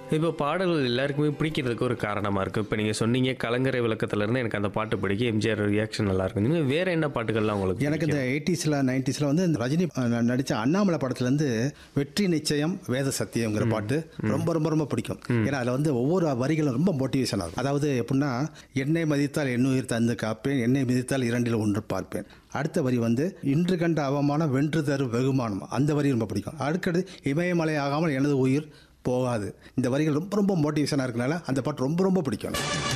இப்போ பாடல்கள் எல்லாருக்குமே பிடிக்கிறதுக்கு ஒரு காரணமாக இருக்குது இப்போ நீங்கள் சொன்னீங்க கலங்கரை விளக்கத்துலேருந்து எனக்கு அந்த பாட்டு பிடிக்கும் எம்ஜிஆர் ரியாக்ஷன் நல்லா இருக்கும் நீங்கள் வேறு என்ன பாட்டுகள்லாம் உங்களுக்கு எனக்கு இந்த எயிட்டிஸில் நைன்டிஸில் வந்து இந்த ரஜினி அஹ், நடிச்ச அண்ணாமலை படத்துலேருந்து வெற்றி நிச்சயம் வேத சத்தியம்ங்கிற பாட்டு ரொம்ப ரொம்ப ரொம்ப பிடிக்கும் ஏன்னா அதில் வந்து ஒவ்வொரு வரிகளும் ரொம்ப மோட்டிவேஷன் ஆகும் அதாவது எப்படின்னா என்னை மதித்தால் எண்ணுயிர் தந்து காப்பேன் என்னை மிதித்தால் இரண்டில் ஒன்று பார்ப்பேன் அடுத்த வரி வந்து இன்று கண்ட அவமானம் வென்று தரும் வெகுமானம் அந்த வரி ரொம்ப பிடிக்கும் அடுக்கடுத்து இமயமலை ஆகாமல் எனது உயிர் போகாது இந்த வரிகள் ரொம்ப ரொம்ப மோட்டிவேஷனாக இருக்கனால அந்த பாட்டு ரொம்ப ரொம்ப பிடிக்கும் எனக்கு.